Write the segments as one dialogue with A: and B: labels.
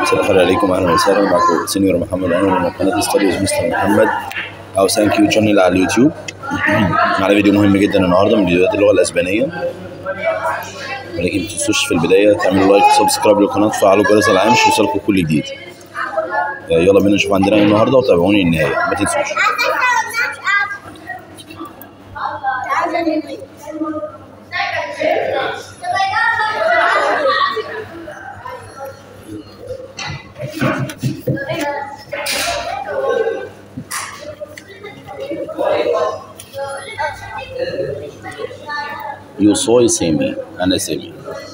A: مساء الخير عليكم اهلا وسهلا معكم سينيور محمد انور من قناه ستاديوز مستر محمد او ثانك يو شانل على اليوتيوب معنا فيديو مهم جدا النهارده من فيديوهات اللغه الاسبانيه ولكن ما تنسوش في البدايه تعملوا لايك وسبسكرايب للقناه وتفعلوا جرس العام عشان يوصلكم كل جديد يلا بينا نشوف عندنا ايه النهارده وتابعوني للنهايه ما تنسوش Yo soy Semi أنا سامي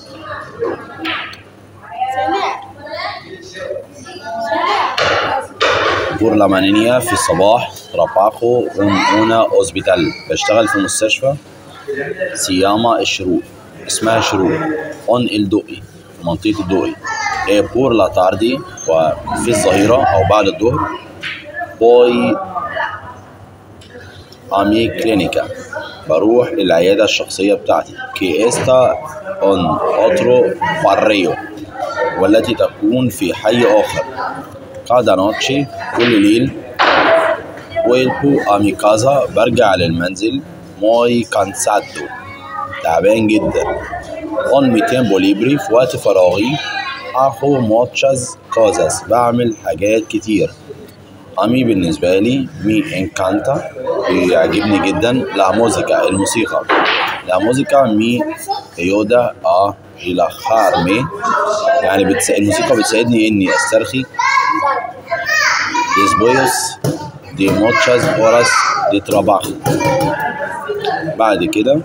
A: por la mañana في الصباح trabajo en una hospital بشتغل في مستشفى سياما الشروق اسمها شروق on el دوقي في منطقة الدوقي e por la tarde وفي الظهيرة أو بعد الظهر voy a mi clínica بروح للعيادة الشخصية بتاعتي que está en otro barrio والتي تكون في حي آخر cada noche كل ليل vuelvo a mi casa برجع للمنزل muy cansado تعبان جدا on mi tiempo libre في وقت فراغي hago muchas cosas بعمل حاجات كتير أمي بالنسبة لي مي انكانتا بيعجبني جدا لا موسيقى الموسيقى لا موسيقى مي يودا ا relajarme يعني بتس... الموسيقى بتساعدني اني استرخي después de muchas horas de trabajo بعد كده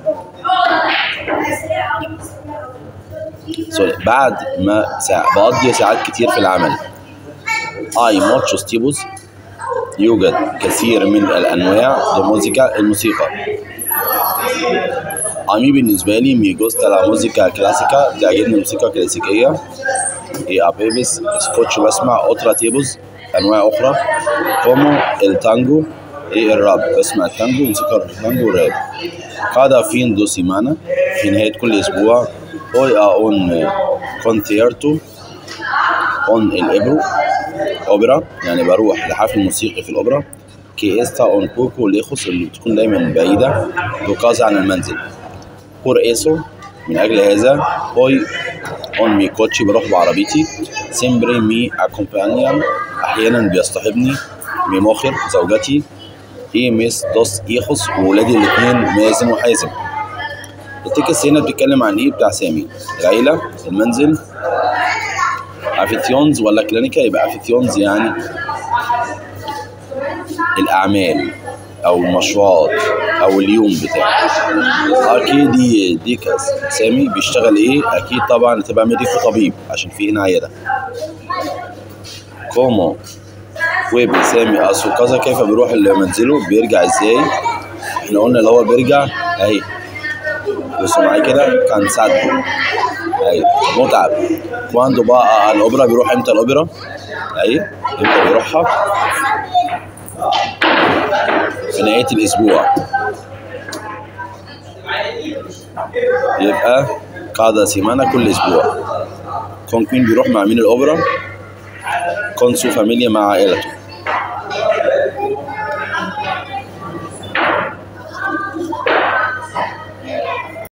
A: سوري بعد ما ساعة بقضي ساعات كتير في العمل اي muchos tipos يوجد كثير من الأنواع الموسيقى الموسيقى أمي بالنسبة لي مي جوستا لا موسيقى كلاسيكا بتعجبني الموسيقى الكلاسيكية إي أبيبس اسكوتش بسمع أوترا تيبوز أنواع أخرى كومو التانجو إي الراب بسمع التانجو موسيقى التانجو والراب cada fin de semana في نهاية كل أسبوع voy a un concierto on الإبرو أوبرا يعني بروح لحفل موسيقي في الأوبرا كي استا اون بوكو ليخوس اللي بتكون دايما بعيدة بقاز عن المنزل بور ايسو من أجل هذا هوي اون مي كوتشي بروح بعربيتي سيمبري مي اكومبانيان أحيانا بيصطحبني مي مخر زوجتي اي ميس دوس ايخوس وولادي الاثنين مازن وحازم التكس هنا بتتكلم عن ايه بتاع سامي العيلة المنزل افيثيونز ولا كلينيكا يبقى افيثيونز يعني الاعمال او المشروعات او اليوم بتاعه اكيد دي دي كاس سامي بيشتغل ايه اكيد طبعا تبقى ميديكو طبيب عشان في هنا عياده كومو ويب سامي اصل كذا كيف بيروح لمنزله بيرجع ازاي احنا قلنا اللي هو بيرجع اهي بصوا معايا كده كان سادو اهي متعب كواندو بقى الاوبرا بيروح امتى الاوبرا اهي امتى بيروحها في نهاية الأسبوع يبقى قاعدة سيمانة كل أسبوع كون كوين بيروح مع مين الأوبرا كون سو فاميليا مع عائلته